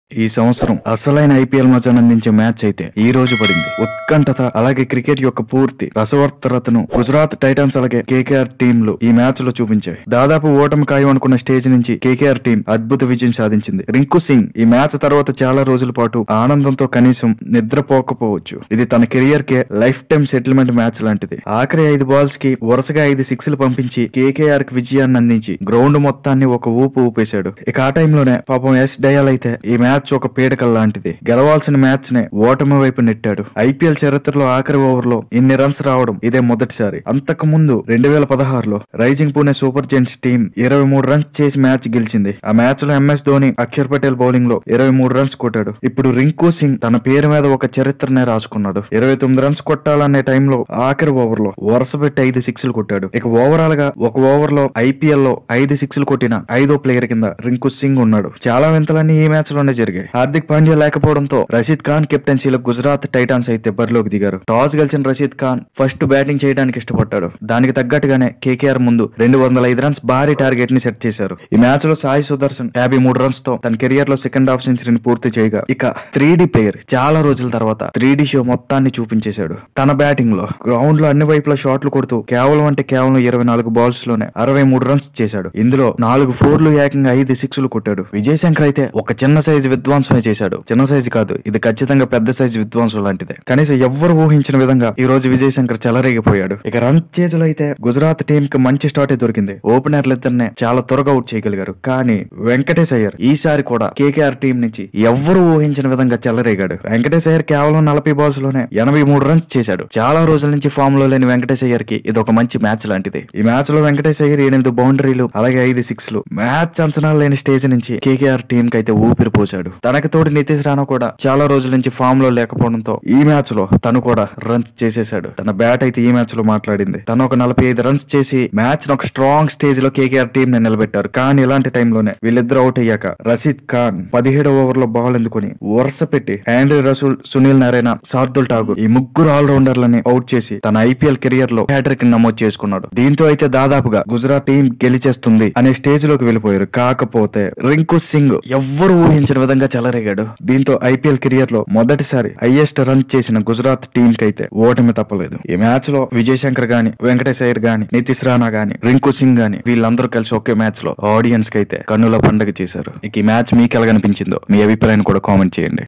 ఈ సంవత్సరం అసలైన ఐపీఎల్ మజాను అందించే మ్యాచ్ అయితే ఈ రోజు పడింది ఉత్కంఠత అలాగే క్రికెట్ యొక్క పూర్తి రసవర్తరతను గుజరాత్ టైటన్స్ అలాగే కేకేఆర్ టీంలు ఈ మ్యాచ్ లో చూపించాయి దాదాపు ఓటమి ఖాయం అనుకున్న స్టేజ్ నుంచి కేకేఆర్ టీం అద్భుత విజయం సాధించింది రింకు సింగ్ ఈ మ్యాచ్ తర్వాత చాలా రోజుల పాటు ఆనందంతో కనీసం నిద్రపోకపోవచ్చు ఇది తన కెరియర్ కే లైఫ్ టైం సెటిల్మెంట్ మ్యాచ్ లాంటిది ఆఖరి ఐదు బాల్స్ కి వరుసగా ఐదు సిక్స్లు పంపించి కేకేఆర్ కి విజయాన్ని అందించి గ్రౌండ్ మొత్తాన్ని ఒక ఊపు ఊపేశాడు ఇక ఆ టైంలోనే పాపం ఎస్ డయాల్ అయితే ఈ మ్యాచ్ ఒక పీడకల్ లాంటిది గెలవాల్సిన మ్యాచ్ నే ఓటమి వైపు నెట్టాడు ఐపీఎల్ చరిత్రలో ఆఖరి ఓవర్ లో ఇన్ని రన్స్ రావడం ఇదే మొదటిసారి అంతకు ముందు రెండు వేల పదహారులో rising Pune super giants team ఇరవై మూడు రన్స్ చేసి మ్యాచ్ గెలిచింది ఆ మ్యాచ్ లో ఎంఎస్ ధోని అక్షర్ పటేల్ బౌలింగ్ లో ఇరవై మూడు రన్స్ కొట్టాడు ఇప్పుడు రింకు సింగ్ తన పేరు మీద ఒక చరిత్రనే రాసుకున్నాడు ఇరవై తొమ్మిది రన్స్ కొట్టాలనే టైంలో ఆఖరి ఓవర్ లో వరుస పెట్టి ఐదు సిక్స్లు కొట్టాడు ఇక ఓవరాల్ గా ఒక ఓవర్ లో ఐపీఎల్ లో ఐదు సిక్స్లు కొట్టిన ఐదో ప్లేయర్ కింద రింకు సింగ్ ఉన్నాడు చాలా వింతలన్నీ ఈ మ్యాచ్ లోనే జరిగాయి హార్దిక్ పాండ్యా లేకపోవడంతో రషీద్ ఖాన్ కెప్టెన్సీలో గుజరాత్ టైటాన్స్ అయితే బరిలోకి దిగారు టాస్ గెలిచిన రషీద్ ఖాన్ ఫస్ట్ బ్యాటింగ్ చేయడానికి ఇష్టపడ్డాడు దానికి తగ్గట్టుగానే కేకేఆర్ ముందు రెండు వందల ఐదు రన్స్ భారీ టార్గెట్ ని సెట్ చేశారు ఈ మ్యాచ్ లో సాయి సుదర్శన్ యాభై మూడు రన్స్ తో తన కెరియర్ లో సెకండ్ హాఫ్ సెంచరీని పూర్తి చేయగా ఇక త్రీ ప్లేయర్ చాలా రోజుల తర్వాత త్రీ షో మొత్తాన్ని చూపించేశాడు తన బ్యాటింగ్ లో గ్రౌండ్ లో అన్ని వైపులా షాట్లు కొడుతూ కేవలం అంటే కేవలం ఇరవై నాలుగు బాల్స్ లోనే అరవై మూడు రన్స్ చేశాడు ఇందులో నాలుగు ఫోర్లు ఏకంగా ఐదు సిక్స్లు కొట్టాడు విజయ్ శంకర్ అయితే ఒక చిన్న సైజు విధ్వంసమే చేశాడు చిన్న సైజు కాదు ఇది ఖచ్చితంగా పెద్ద సైజు విధ్వంసం లాంటిదే కనీసం ఎవ్వరు ఊహించిన విధంగా ఈ రోజు విజయ్ శంకర్ చెలరేగిపోయాడు ఇక రన్ చేతిలో అయితే గుజరాత్ టీం కి మంచి స్టార్ట్ దొరికింది ఓపెనర్లు ఇద్దరినే చాలా త్వరగా అవుట్ చేయగలిగారు కానీ వెంకటేష్ అయ్యర్ ఈసారి కూడా కేకేఆర్ టీం నుంచి ఎవ్వరు ఊహించిన విధంగా చెలరేగాడు వెంకటేష్ అయ్యర్ కేవలం నలభై బాల్స్ లోనే ఎనభై మూడు రన్స్ చేశాడు చాలా రోజుల నుంచి ఫామ్ లో లేని వెంకటేష్ అయ్యర్ కి ఇది ఒక మంచి మ్యాచ్ లాంటిది ఈ మ్యాచ్ లో వెంకటేష్ అయ్యర్ ఎనిమిది బౌండరీలు అలాగే ఐదు సిక్స్లు మ్యాచ్ అంచనాలు లేని స్టేజ్ నుంచి కేకేఆర్ టీం కి అయితే ఊపిరి పోశాడు తనకి తోడు నితీష్ రాణా కూడా చాలా రోజుల నుంచి ఫామ్ లో లేకపోవడంతో ఈ మ్యాచ్ లో తను కూడా రన్స్ చేసేశాడు తన బ్యాట్ అయితే ఈ మ్యాచ్ లో మాట్లాడింది తను ఒక నలభై ఐదు రన్స్ చేసి మ్యాచ్ ఒక స్ట్రాంగ్ స్టేజ్ లో కేకేఆర్ టీం ని నిలబెట్టారు కానీ ఇలాంటి టైంలోనే వీళ్ళిద్దరు అవుట్ అయ్యాక రషీద్ ఖాన్ పదిహేడు ఓవర్ లో బాల్ ఎందుకుని వరుస పెట్టి ఆండ్రీ రసూల్ సునీల్ నారాయణ శార్దుల్ ఠాగూర్ ఈ ముగ్గురు ఆల్రౌండర్లని అవుట్ చేసి తన ఐపీఎల్ కెరియర్ లో హ్యాట్రిక్ నమోదు చేసుకున్నాడు దీంతో అయితే దాదాపుగా గుజరాత్ టీం గెలిచేస్తుంది అనే స్టేజ్ లోకి వెళ్ళిపోయారు కాకపోతే రింకు సింగ్ ఎవ్వరు ఊహించిన విధంగా చెలరేగాడు దీంతో ఐపీఎల్ కెరియర్ లో మొదటిసారి హైయెస్ట్ రన్ చేసిన గుజరాత్ టీం కి అయితే ఓటమి తప్పలేదు ఈ మ్యాచ్ లో విజయ్ శంకర్ గాని వెంకటేష్ అయ్యర్ గాని నితీష్ రాణా గాని రింకు సింగ్ గాని వీళ్ళందరూ కలిసి ఒకే మ్యాచ్ లో ఆడియన్స్ కి అయితే కన్నుల పండగ చేశారు ఇక ఈ మ్యాచ్ మీకు ఎలాగనిపించిందో మీ అభిప్రాయాన్ని కూడా కామెంట్ చేయండి